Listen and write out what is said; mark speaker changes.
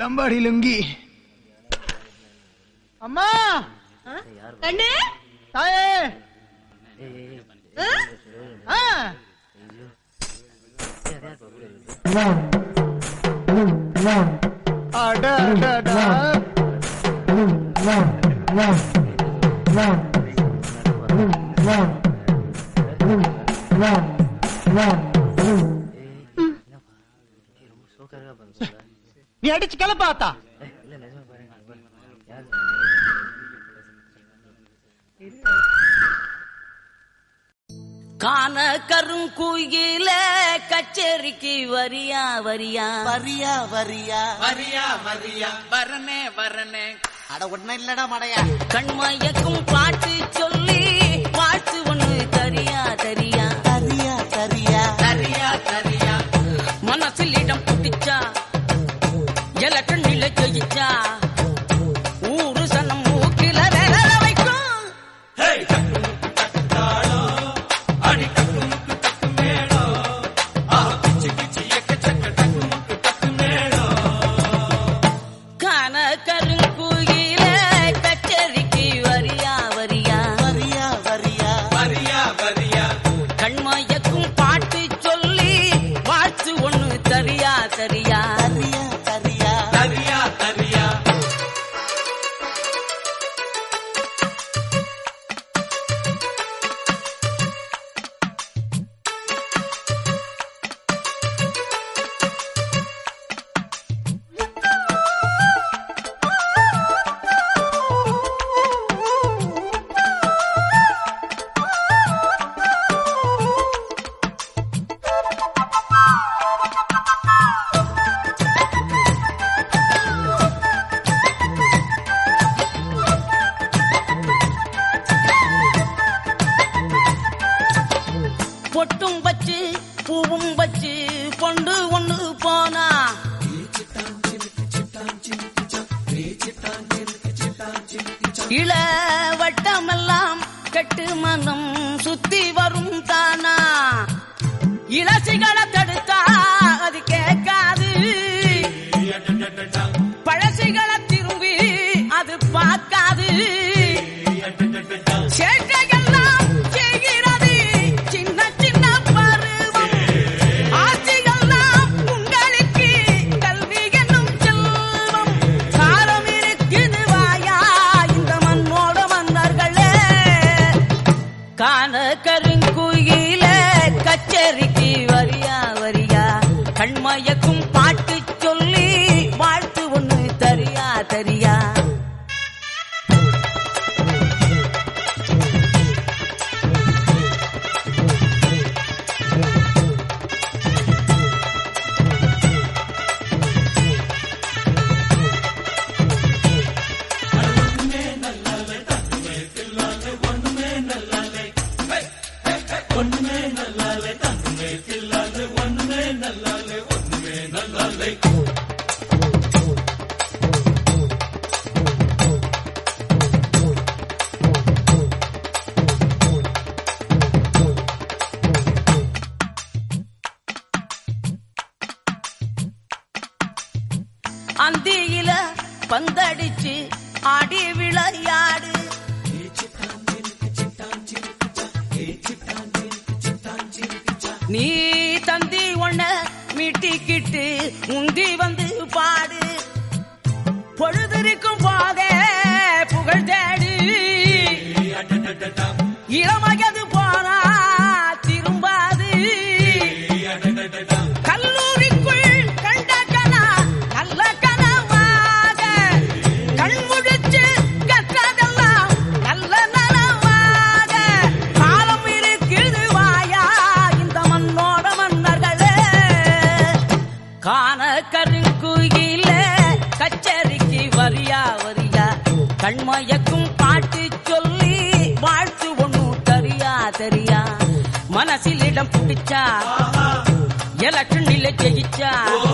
Speaker 1: லம்பாடி லுங்கி அம்மா
Speaker 2: கண்ணு
Speaker 1: தாயே
Speaker 2: ஆ?
Speaker 1: ஆ அட அட, அட. நீ அடிச்சு கிளப்பாத்தா
Speaker 3: காண கருங்குயில கச்சேரிக்கு வரியா வரியா
Speaker 4: வரியா வரியா
Speaker 5: வரியா வரியா வரனே வரனே
Speaker 4: அட ஒன்னும் இல்லடா மடையா
Speaker 3: கண்மயக்கும் பாட்டு சொல்லி பாட்டு ஒண்ணு தரியா தரியா
Speaker 4: தரியா தரியா
Speaker 5: தரியா தரியா
Speaker 3: மனசில் இடம் பிடிச்சா எலக்கண்ணில ஜெயிச்சா ஊரு சனம் மூக்கில விரல வைக்கும் காண கருங்குயில கச்சேரிக்கு வரியா வரியா
Speaker 4: வரியா வரியா
Speaker 5: வரியா வரியா
Speaker 3: கண்மயக்கும் பாட்டு சொல்லி வாழ்த்து ஒண்ணு தரியா தரியா
Speaker 4: தரியா தரியா
Speaker 5: தரியா தரியா
Speaker 3: பொட்டும் வச்சு பூவும் வச்சு பொண்டு ஒண்ணு போனா இள வட்டமெல்லாம் கெட்டு மனம் சுத்தி வரும் தானா இளசிகளை தடுத்தா அது கேட்காது பழசிகளை திரும்பி அது பார்க்காது சேட்டையெல்லாம் செய்கிறது சின்ன சின்ன பருவம் ஆட்சியெல்லாம் உங்களுக்கு கல்வி என்னும் செல்வம் காலம் இருக்குது வாயா இந்த மண்ணோட மன்னர்களே காண கருங்குயில கச்சேரிக்கு வரியா வரியா கண்மயக்கும் பாட்டு சொல்லி வாழ்த்து ஒண்ணு தரியா தரியா அந்தியில பந்தடிச்சு ஆடி விளையாடு நீ தந்தி ஒண்ண மீட்டிக்கிட்டு உந்தி வந்து பாடு பொழுதிருக்கும் போதே புகழ் தேடு இளமயது போனா திரும்பாது கல்லூரிக்குள் கண்ட கனா நல்ல கனவாக கண் முழிச்சு கற்றதெல்லாம் நல்ல நனவாக காலம் இருக்குது வாயா இந்த மண்ணோட மன்னர்களே காண கருங்குயில கச்சேரிக்கு வரியா வரியா கண்மயக்கும் பாட்டு சொல்லி வாழ்த்து ஒண்ணு தரியா தரியா மனசில் இடம் பிடிச்சா எலக்ஷனில் ஜெயிச்சா